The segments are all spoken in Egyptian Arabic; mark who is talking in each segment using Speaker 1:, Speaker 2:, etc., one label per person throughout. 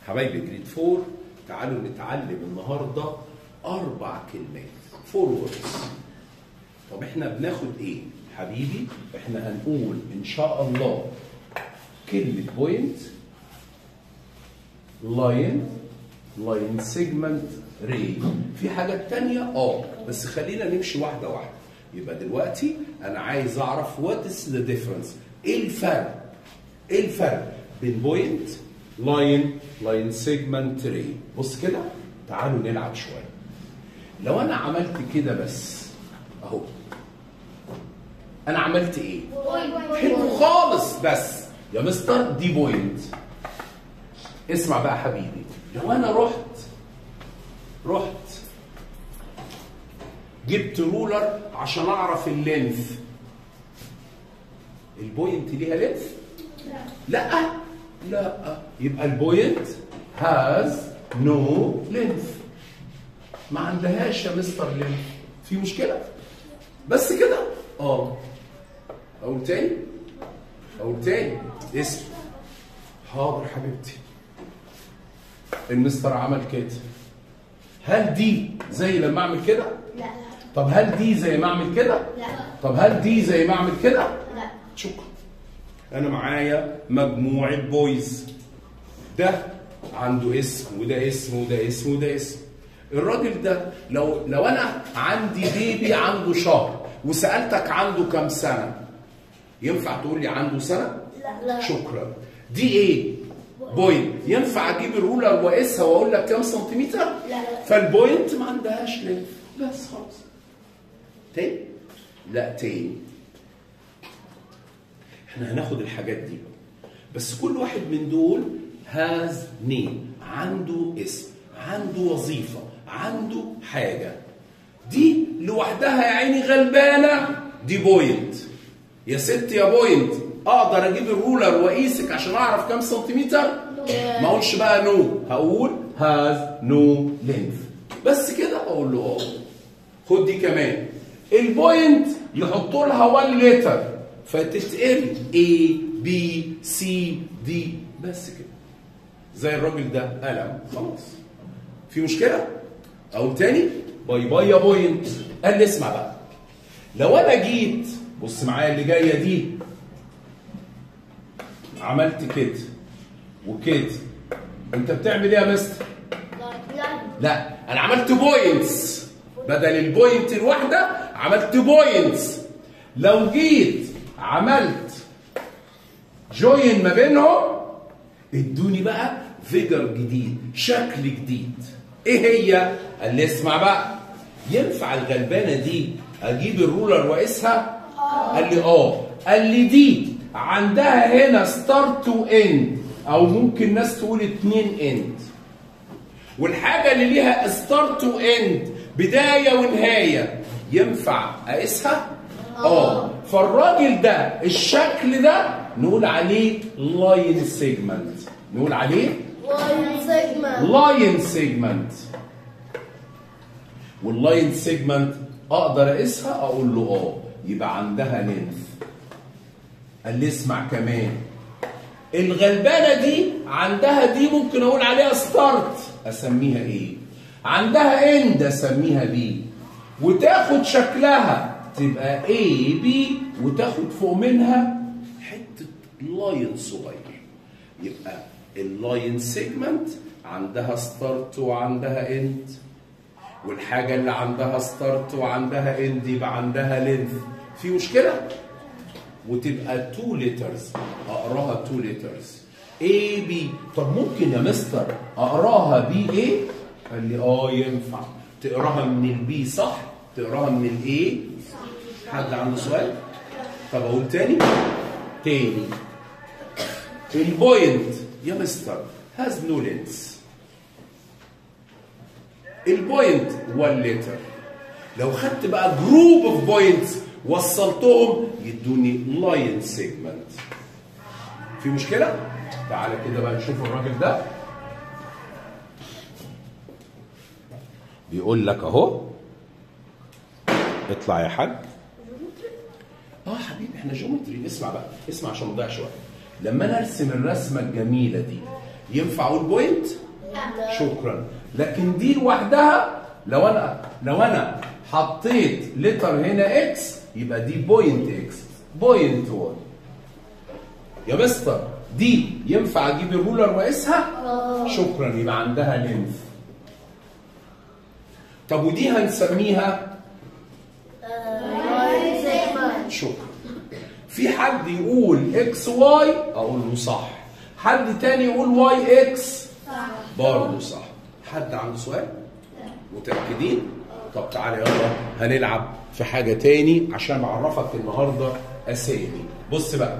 Speaker 1: حبايبي جريد 4 تعالوا نتعلم النهارده اربع كلمات فور ووردز طب احنا بناخد ايه حبيبي احنا هنقول ان شاء الله كلمه بوينت لاين لاين سيجمنت ري في حاجات تانية اه بس خلينا نمشي واحده واحده يبقى دلوقتي انا عايز اعرف وات از ذا ديفرنس ايه الفرق ايه الفرق بين بوينت لاين لاين سيجمنت ري بص كده تعالوا نلعب شويه لو انا عملت كده بس اهو انا عملت ايه حلو خالص بس يا مستر دي بوينت اسمع بقى حبيبي لو انا رحت رحت جبت رولر عشان اعرف اللينث البوينت ليها لينث لا لا يبقى البوينت هاز نو لينث ما عندهاش يا مستر لينث في مشكله بس كده اه اقول تاني اقول تاني اسم حاضر حبيبتي المستر عمل كده هل دي زي لما اعمل كده
Speaker 2: لا
Speaker 1: طب هل دي زي ما اعمل كده
Speaker 2: لا
Speaker 1: طب هل دي زي ما اعمل كده
Speaker 2: لا
Speaker 1: شكرا انا معايا مجموعه بويز ده عنده اسم وده اسم وده اسم وده اسم الراجل ده لو لو انا عندي بيبي عنده شهر وسالتك عنده كام سنه ينفع تقول لي عنده سنه
Speaker 2: لا لا
Speaker 1: شكرا دي ايه بوينت ينفع اجيب الرولر واقيسها واقول لك كام سنتيمتر
Speaker 2: لا لا
Speaker 1: فالبوينت ما عندهاش لينف بس خلاص تاني لا تاني احنا هناخد الحاجات دي بس كل واحد من دول هاز نيم عنده اسم عنده وظيفة عنده حاجة دي لوحدها يا عيني غلبانة دي بوينت يا ست يا بوينت اقدر اجيب الرولر واقيسك عشان اعرف كام سنتيمتر ما اقولش بقى نو هقول هاز نو لينث بس كده اقول له اه خد دي كمان البوينت يحطوا لها 1 لتر فتتقري A B C D بس كده زي الراجل ده قلم خلاص في مشكله اقول تاني باي باي يا بوينت قال لي اسمع بقى لو انا جيت بص معايا اللي جايه دي عملت كده وكده انت بتعمل ايه يا مستر
Speaker 2: لا
Speaker 1: لا انا عملت بوينتس بدل البوينت الواحده عملت بوينتس لو جيت عملت جوين ما بينهم ادوني بقى فيجر جديد شكل جديد ايه هي قال لي اسمع بقى ينفع الغلبانه دي اجيب الرولر واقيسها قال لي اه قال لي دي عندها هنا ستارت واند او ممكن ناس تقول اتنين اند والحاجه اللي ليها ستارت واند بدايه ونهايه ينفع اقيسها اه فالراجل ده الشكل ده نقول عليه لاين سيجمنت نقول عليه
Speaker 2: وان سيجما
Speaker 1: لاين سيجمنت واللاين سيجمنت اقدر اقيسها اقول له اه يبقى عندها لينث قال لي اسمع كمان الغلبانه دي عندها دي ممكن اقول عليها ستارت اسميها ايه عندها اند اسميها بي وتاخد شكلها تبقى اي بي وتاخد فوق منها حته لاين صغير يبقى اللاين سيجمنت عندها ستارت وعندها اند والحاجه اللي عندها ستارت وعندها اند يبقى عندها لينث في مشكله وتبقى 2 لترز اقراها 2 لترز اي بي طب ممكن يا مستر اقراها بي ايه قال لي اه ينفع تقراها من البي صح تقراها من الاي حد عنده سؤال طب اقول تاني تاني البوينت يا مستر هاز نو لينس البوينت 1 لتر لو خدت بقى جروب اوف بوينتس وصلتهم يدوني لاين سيجمنت في مشكله تعالى كده بقى نشوف الراجل ده بيقول لك اهو اطلع يا حاج اه حبيبي احنا جيومتري اسمع بقى اسمع عشان ما نضيعش وقت لما انا ارسم الرسمه الجميله دي ينفع اقول بوينت
Speaker 2: لا
Speaker 1: شكرا لكن دي لوحدها لو انا لو انا حطيت لتر هنا اكس يبقى دي بوينت اكس بوينت 1 يا مستر دي ينفع اجيب الرولر واقيسها شكرا يبقى عندها لينث طب ودي هنسميها
Speaker 2: لاين سيجمنت
Speaker 1: شكرا في حد يقول اكس واي اقول له صح حد تاني يقول واي اكس برضه صح حد عنده سؤال متاكدين طب تعالى يلا هنلعب في حاجه تاني عشان اعرفك النهارده اسامي بص بقى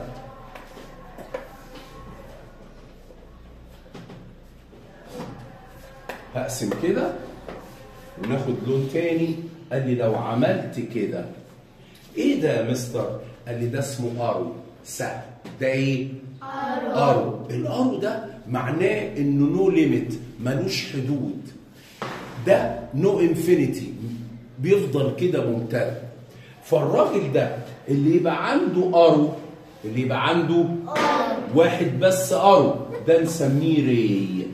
Speaker 1: هقسم كده وناخد لون تاني قال لي لو عملت كده ايه ده يا مستر قال لي ده اسمه ارو سهل ده ايه ارو الارو ده معناه انه نو ليميت ملوش حدود ده نو انفينيتي بيفضل كده ممتد فالراجل ده اللي يبقى عنده ارو اللي يبقى عنده واحد بس ارو ده نسميه ري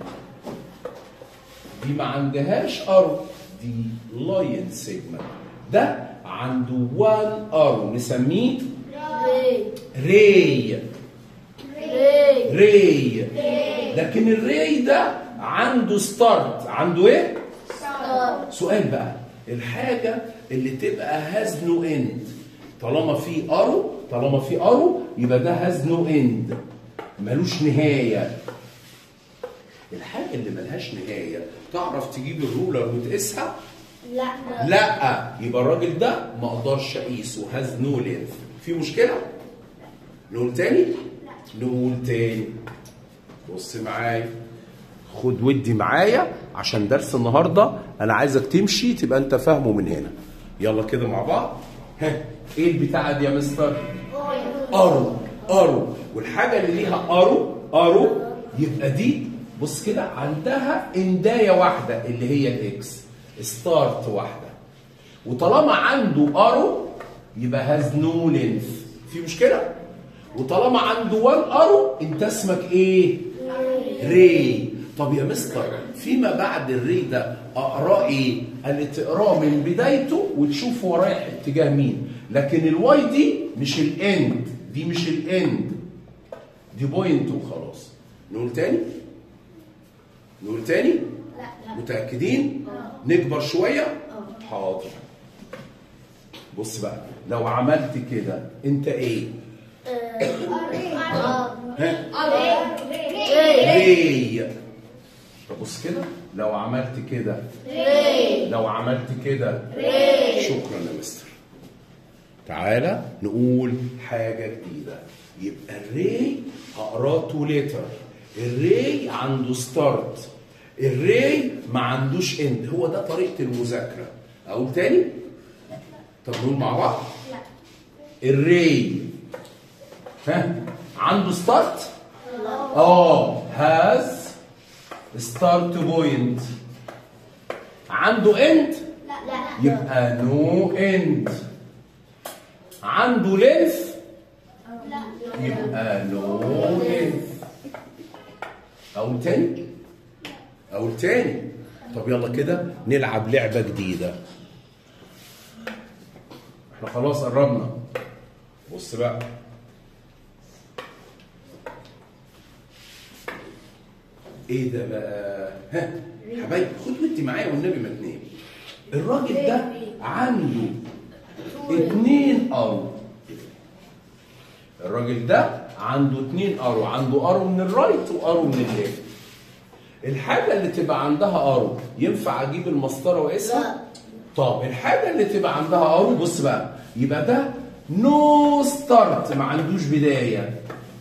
Speaker 1: دي ما عندهاش ارو دي لاين سيجمنت ده عنده وان ارو نسميه
Speaker 2: ري
Speaker 1: ري
Speaker 2: ري
Speaker 1: ري لكن الري ده عنده ستارت عنده ايه
Speaker 2: ستار
Speaker 1: سؤال بقى الحاجه اللي تبقى هاز نو اند طالما في ارو طالما في ارو يبقى ده هاز نو اند ملوش نهايه الحاجه اللي ملهاش نهايه تعرف تجيب الرولر وتقيسها
Speaker 2: لا
Speaker 1: لا يبقى الراجل ده ما اقدرش اقيسه هاز نو لينث في مشكله نقول تاني نقول تاني بص معايا خد ودي معايا عشان درس النهارده انا عايزك تمشي تبقى انت فاهمه من هنا يلا كده مع بعض ها ايه البتاعه دي يا مستر ارو ارو والحاجه اللي ليها ارو ارو يبقى دي بص كده عندها اندايه واحده اللي هي الاكس ستارت واحده وطالما عنده ارو يبقى هاز نو لينث في مشكله وطالما عنده وان ارو انت اسمك ايه ري طب يا مستر فيما بعد الري ده اقراه ايه قال لي تقراه من بدايته وتشوف هو رايح اتجاه مين لكن الواي دي مش الاند دي مش الاند دي بوينت وخلاص نقول تاني نقول تاني
Speaker 2: لا
Speaker 1: متاكدين نكبر شويه حاضر بص بقى لو عملت كده انت ايه ها ري طب بص كده لو عملت كده لو عملت كده شكرا يا مستر تعالى نقول حاجة جديدة يبقى الري هقراه تو ليتر الري عنده ستارت الري ما عندوش اند هو ده طريقة المذاكرة أقول تاني طب نقول مع بعض الري ها عنده ستارت اه هاز ستارت بوينت عنده اند يبقى نو اند عنده لينث يبقى نو لينث اقول تاني اقول تاني طب يلا كده نلعب لعبه جديده احنا خلاص قربنا بص بقى ايه ده بقى ها حبايبي خد ودي معايا والنبي ما تنام الراجل ده عنده اتنين ارو الراجل ده عنده اتنين ارو عنده ارو من الرايت وارو من الليفت الحاجه اللي تبقى عندها ارو ينفع اجيب المسطره واقيسها طب الحاجه اللي تبقى عندها ارو بص بقى يبقى ده نو ستارت ما عندوش بدايه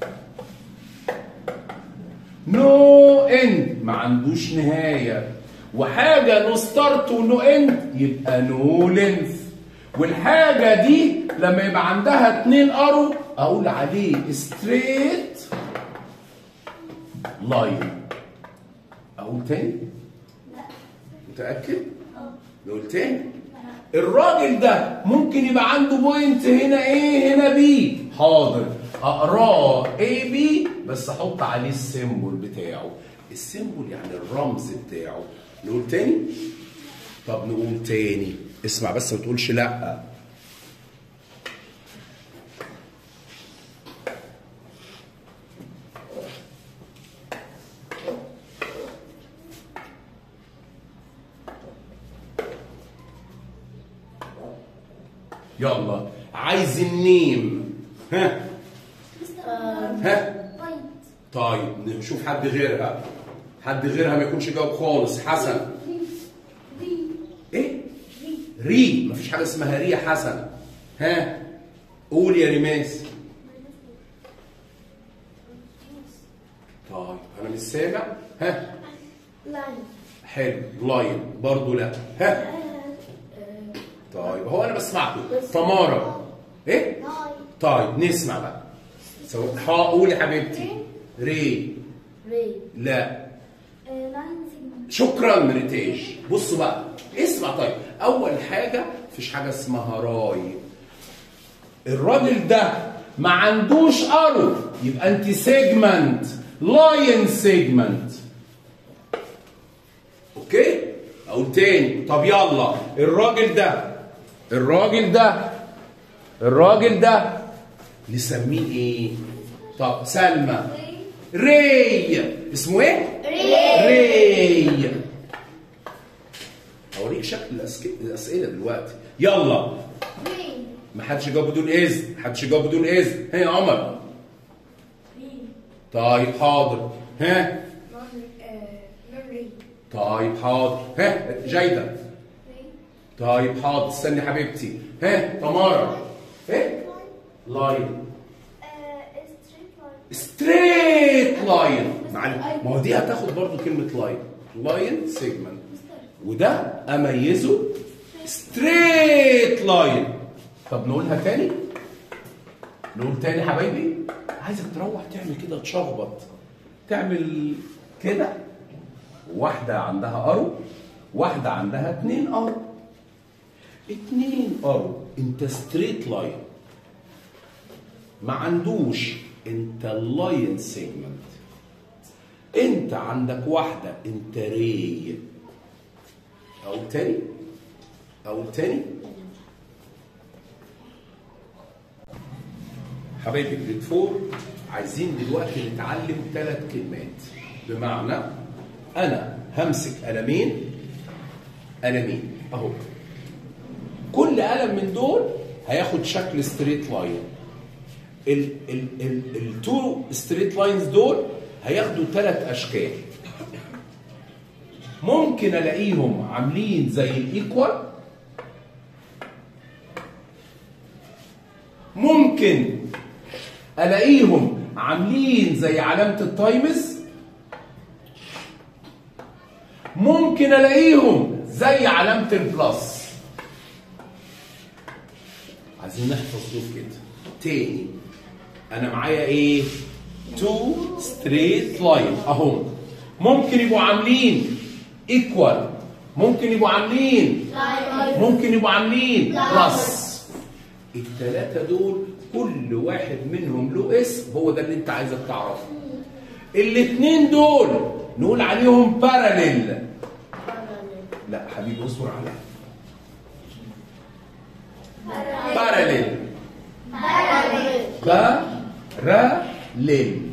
Speaker 1: نو اند ما عندوش نهايه وحاجه نو ستارت ونو اند يبقى نو لينث والحاجه دي لما يبقى عندها اتنين ارو اقول عليه ستريت لاين اقول تاني متاكد نقول تاني الراجل ده ممكن يبقى عنده بوينت هنا ايه هنا بي حاضر اقراه اي بي بس احط عليه السيمبل بتاعه السيمبل يعني الرمز بتاعه نقول تاني طب نقول تاني اسمع بس ما تقولش لا يلا عايز النيم ها ها طيب نشوف حد غيرها حد غيرها ما يكونش جاوب خالص حسن ايه ري مفيش حاجه اسمها ري يا حسن ها قول يا ريماس طيب انا مش سامع ها حلو لاين برضو لا ها طيب هو انا بسمعكم تمارا ايه طيب نسمع بقى سو- ها قول يا حبيبتي ري لا شكرا مريتاج بصوا بقى اسمع طيب اول حاجه مفيش حاجه اسمها راي الراجل ده ما عندوش ارو يبقى انت سيجمنت لاين سيجمنت اوكي اقول تاني طب يلا الراجل ده الراجل ده الراجل ده نسميه ايه طب سلمى ري اسمه ايه ري اوريك شكل الأسك- الاسئله دلوقتي يلا ما حدش يجاوب بدون اذن ما حدش يجاوب بدون اذن ها يا عمر طيب حاضر ها طيب حاضر ها جيدة طيب حاضر استني حبيبتي ها تمارا ايه لاين ستريت لاين معلم ما هو دي هتاخد برضو كلمة لاين لاين سيجمنت وده اميزه ستريت لاين طب نقولها تاني نقول تاني حبايبي عايزك تروح تعمل كده تشخبط تعمل كده واحدة عندها ارو واحدة عندها اتنين ارو اتنين ارو انت ستريت لاين ما عندوش انت لاين سيجمنت انت عندك واحدة انت ري او تاني او تاني حبايبي جريد فور عايزين دلوقتي نتعلم ثلاث كلمات بمعنى انا همسك قلمين قلمين اهو كل قلم من دول هياخد شكل ستريت لاين التو ستريت لاينز دول هياخدوا ثلاث اشكال ممكن الاقيهم عاملين زي الايكوال ممكن الاقيهم عاملين زي علامه التايمز ممكن الاقيهم زي علامه البلس عايزين نحفظ دول كده تاني انا معايا ايه تو ستريت لاين اهو ممكن يبقوا عاملين ايكوال ممكن يبقوا عاملين ممكن يبقوا عاملين بلس الثلاثه دول كل واحد منهم له اسم هو ده اللي انت عايزك تعرفه الاثنين دول نقول عليهم باراليل لا حبيبي اصبر عليا باراليل باراليل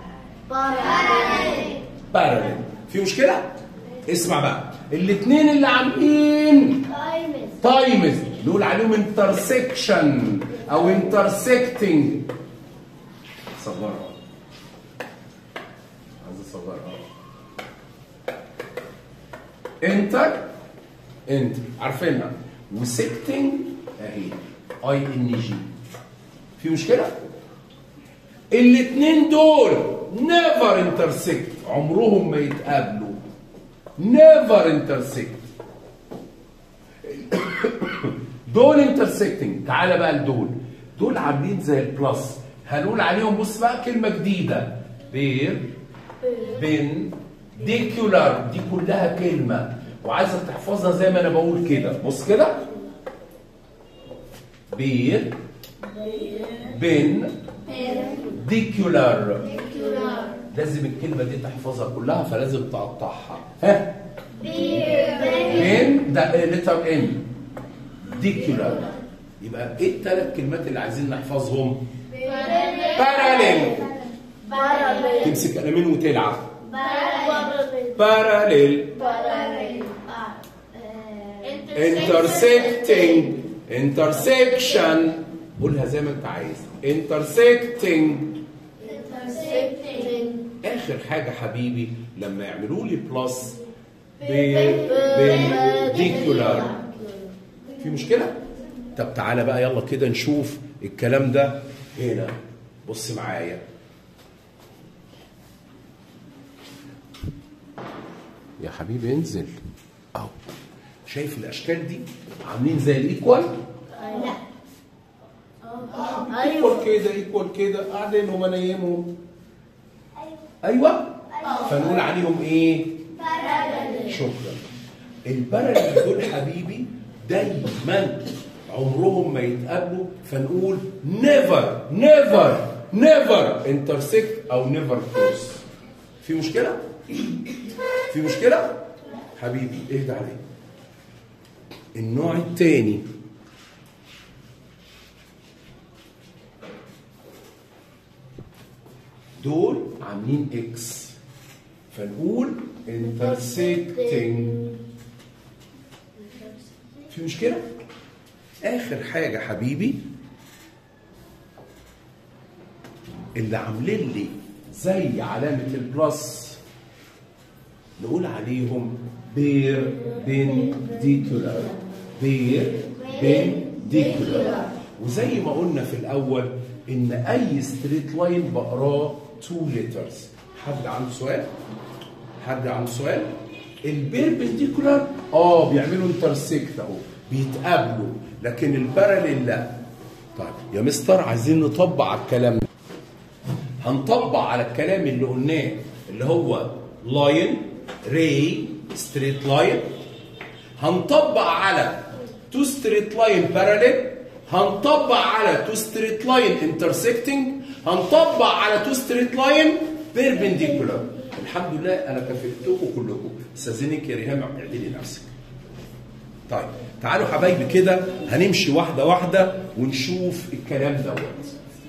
Speaker 1: باراليل في مشكله اسمع بقى الاثنين اللي عاملين تايمز نقول عليهم انترسكشن او انترسكتنج صغرها عايز اصغرها انتر انت عارفينها وسكتنج اهي اي ان جي في مشكله الاثنين دول نيفر انترسكت عمرهم ما يتقابلوا نيفر انترسكت دول انترسكتنج تعالى بقى لدول دول عاملين زي البلس هنقول عليهم بص بقى كلمه جديده بير بين ديكولار دي كلها كلمه وعايزك تحفظها زي ما انا بقول كده بص كده بير بين ديكولار لازم الكلمه دي تحفظها كلها فلازم تقطعها ها ان ده لتر ان ديكولار يبقى ايه الثلاث كلمات اللي عايزين نحفظهم باراليل تمسك قلمين وتلعب باراليل intersecting intersection قولها زي ما انت عايز intersecting اخر حاجه حبيبي لما يعملوا لي بلس بالديكولار في مشكله طب تعالى بقى يلا كده نشوف الكلام ده هنا بص معايا يا حبيبي انزل اهو شايف الاشكال دي عاملين زي الايكوال ايكوال كده ايكوال كده قاعدينهم انيمهم ايوه فنقول عليهم ايه شكرا الباراليل دول حبيبي دايما عمرهم ما يتقابلوا فنقول نيفر نيفر نيفر انترسكت او نيفر كروس في مشكله في مشكله حبيبي اهدى عليك النوع الثاني دول عاملين اكس فنقول intersecting في مشكلة؟ آخر حاجة حبيبي اللي عاملين لي زي علامة البلس نقول عليهم بير بنديكولار بير بنديكولار وزي ما قلنا في الأول إن أي ستريت لاين بقراه تو ليترز حد عنده سؤال؟ حد عنده سؤال؟ البيربنديكولار اه بيعملوا انترسكت اهو بيتقابلوا لكن الباراليل لا طيب يا مستر عايزين نطبق على الكلام ده هنطبق على الكلام اللي قلناه اللي هو لاين ري ستريت لاين هنطبق على تو ستريت لاين باراليل هنطبق على تو ستريت لاين انترسكتنج هنطبق على تو ستريت لاين بيربنديكولار الحمد لله انا كافئتكم كلكم استاذنك يا ريهام اعدلي نفسك طيب تعالوا حبايبي كده هنمشي واحده واحده ونشوف الكلام دوت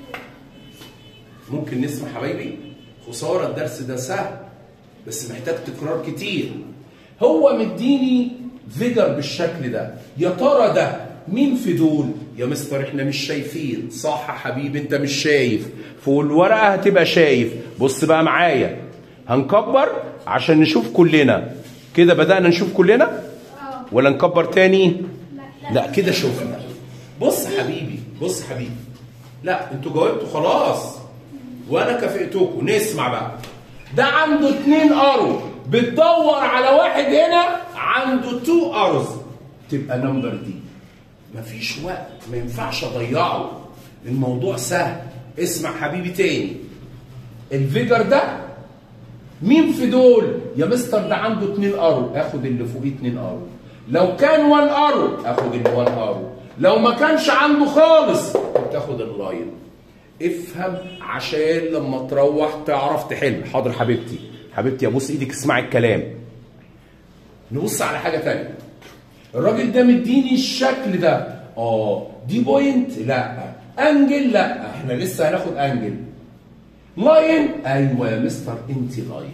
Speaker 1: ممكن نسمع حبايبي خساره الدرس ده سهل بس محتاج تكرار كتير هو مديني فيجر بالشكل ده يا ترى ده مين في دول يا مستر احنا مش شايفين صح يا حبيبي انت مش شايف فوق الورقه هتبقى شايف بص بقى معايا هنكبر عشان نشوف كلنا كده بدأنا نشوف كلنا ولا نكبر تاني لا كده شفنا بص حبيبي بص حبيبي لا انتوا جاوبتوا خلاص وانا كافئتكم نسمع بقى ده عنده اتنين ارو بتدور على واحد هنا عنده تو اروز تبقى نمبر دي مفيش وقت ما ينفعش اضيعه الموضوع سهل اسمع حبيبي تاني الفيجر ده مين في دول يا مستر ده عنده اتنين ارو اخد اللي فوقيه اتنين ارو لو كان وان ارو اخد اللي وان ارو لو ما كانش عنده خالص تاخد اللاين افهم عشان لما تروح تعرف تحل حاضر حبيبتي حبيبتي ابوس ايدك اسمعي الكلام نبص على حاجه تانية الراجل ده مديني الشكل ده اه دي بوينت لا انجل لا احنا لسه هناخد انجل لاين ايوه يا مستر انت لاين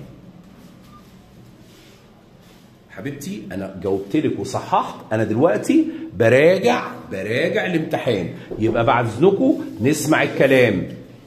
Speaker 1: حبيبتي انا جاوبت لك وصححت انا دلوقتي براجع براجع الامتحان يبقى بعد اذنكم نسمع الكلام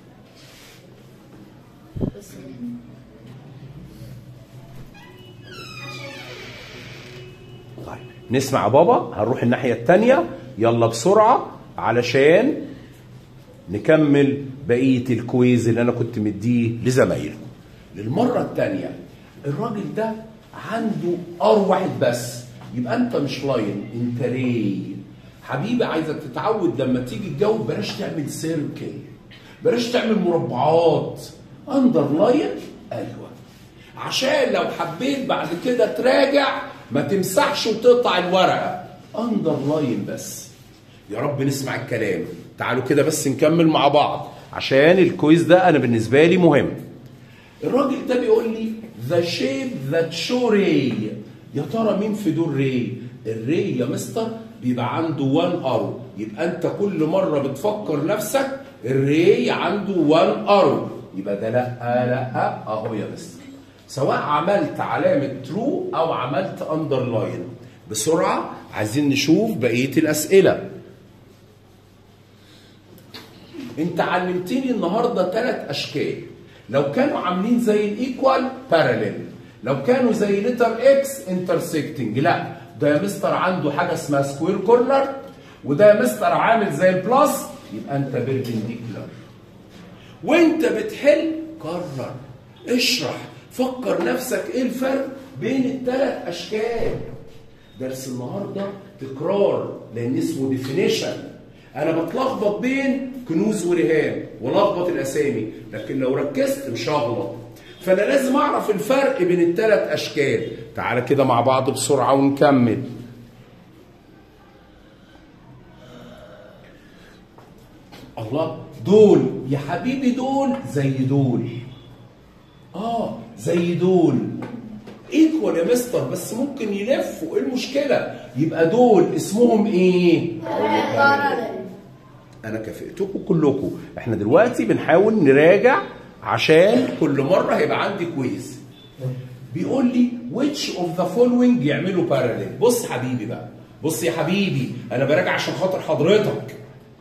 Speaker 1: طيب نسمع يا بابا هنروح الناحيه الثانيه يلا بسرعه علشان نكمل بقيه الكويز اللي انا كنت مديه لزمايلكم للمره الثانيه الراجل ده عنده ار واحد بس يبقى انت مش لاين انت ري حبيبي عايزك تتعود لما تيجي تجاوب بلاش تعمل سيركل بلاش تعمل مربعات اندر لاين ايوه عشان لو حبيت بعد كده تراجع ما تمسحش وتقطع الورقه اندر لاين بس يا رب نسمع الكلام تعالوا كده بس نكمل مع بعض عشان الكويز ده انا بالنسبه لي مهم الراجل ده بيقول لي ذا شيب ذات شو راي يا ترى مين في دول راي الراي يا مستر بيبقى عنده 1 ارو يبقى انت كل مره بتفكر نفسك الراي عنده 1 ارو يبقى ده لا لا اهو يا مستر سواء عملت علامه ترو او عملت اندرلاين بسرعه عايزين نشوف بقيه الاسئله انت علمتني النهارده ثلاث اشكال لو كانوا عاملين زي الايكوال باراليل لو كانوا زي لتر اكس انترسكتنج لا ده يا مستر عنده حاجه اسمها سكوير كورنر وده يا مستر عامل زي البلس يبقى انت بيربنديكولار وانت بتحل كرر اشرح فكر نفسك ايه الفرق بين الثلاث اشكال درس النهارده تكرار لان اسمه ديفينيشن انا بتلخبط بين كنوز ورهان ولخبط الاسامي لكن لو ركزت مش هغلط فانا لازم اعرف الفرق بين الثلاث اشكال تعالى كده مع بعض بسرعه ونكمل الله دول يا حبيبي دول زي دول اه زي دول ايكوال يا مستر بس ممكن يلفوا ايه المشكله يبقى دول اسمهم ايه انا كافئتكم كلكم احنا دلوقتي بنحاول نراجع عشان كل مره هيبقى عندي كويز بيقول لي which of the following يعملوا parallel بص حبيبي بقى بص يا حبيبي انا براجع عشان خاطر حضرتك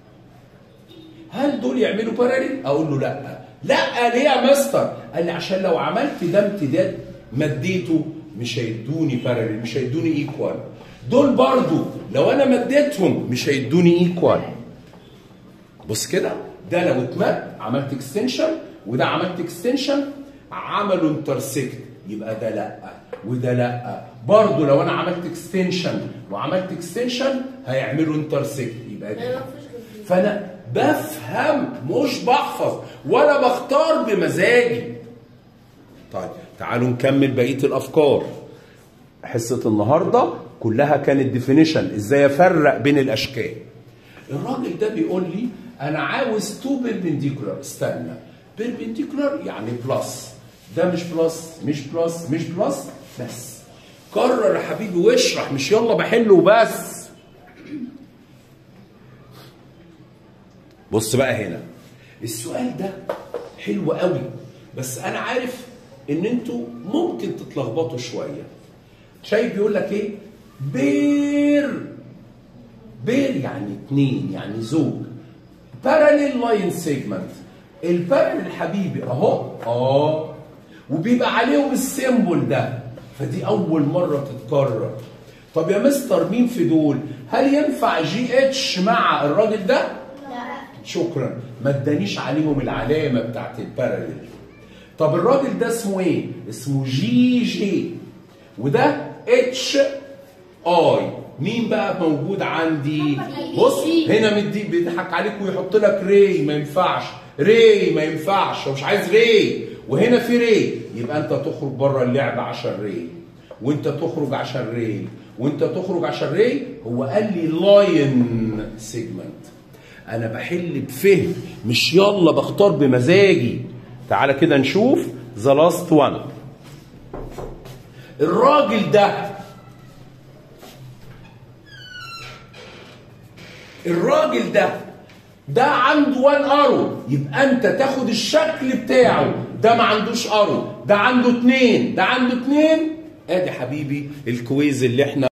Speaker 1: هل دول يعملوا باراليل اقول له لا لا ليه يا مستر قال لي عشان لو عملت ده امتداد مديته مش هيدوني باراليل مش هيدوني ايكوال دول برضو لو انا مديتهم مش هيدوني ايكوال بص كده ده لو اتمد عملت اكستنشن وده عملت اكستنشن عملوا انترسكت يبقى ده لا وده لا برضه لو انا عملت اكستنشن وعملت اكستنشن هيعملوا انترسكت يبقى ده فانا بفهم مش بحفظ ولا بختار بمزاجي طيب تعالوا نكمل بقيه الافكار حصه النهارده كلها كانت ديفينيشن ازاي افرق بين الاشكال الراجل ده بيقول لي انا عاوز تو بيربنديكولار استنى بيربنديكولار يعني بلس ده مش بلس مش بلس مش بلس بس كرر يا حبيبي واشرح مش يلا بحل وبس بص بقى هنا السؤال ده حلو قوي بس انا عارف ان انتوا ممكن تتلخبطوا شويه شايف بيقول لك ايه بير بير يعني اتنين يعني زوج باراليل لاين سيجمنت الباراليل حبيبي اهو اه وبيبقى عليهم السيمبل ده فدي اول مره تتكرر طب يا مستر مين في دول هل ينفع جي اتش مع الراجل ده شكرا ما ادانيش عليهم العلامه بتاعت الباراليل طب الراجل ده اسمه ايه اسمه جي جي وده اتش اي مين بقى موجود عندي بص هنا مدي بيضحك عليك ويحط لك ري ما ينفعش ري ما ينفعش هو مش عايز ري وهنا في ري يبقى انت تخرج بره اللعبه عشان ري وانت تخرج عشان ري وانت تخرج عشان ري هو قال لي لاين سيجمنت انا بحل بفهم مش يلا بختار بمزاجي تعالى كده نشوف ذا لاست وان الراجل ده الراجل ده ده عنده وان ارو يبقى انت تاخد الشكل بتاعه ده ما عندوش ارو ده عنده اتنين ده عنده اتنين ادي حبيبي الكويز اللي احنا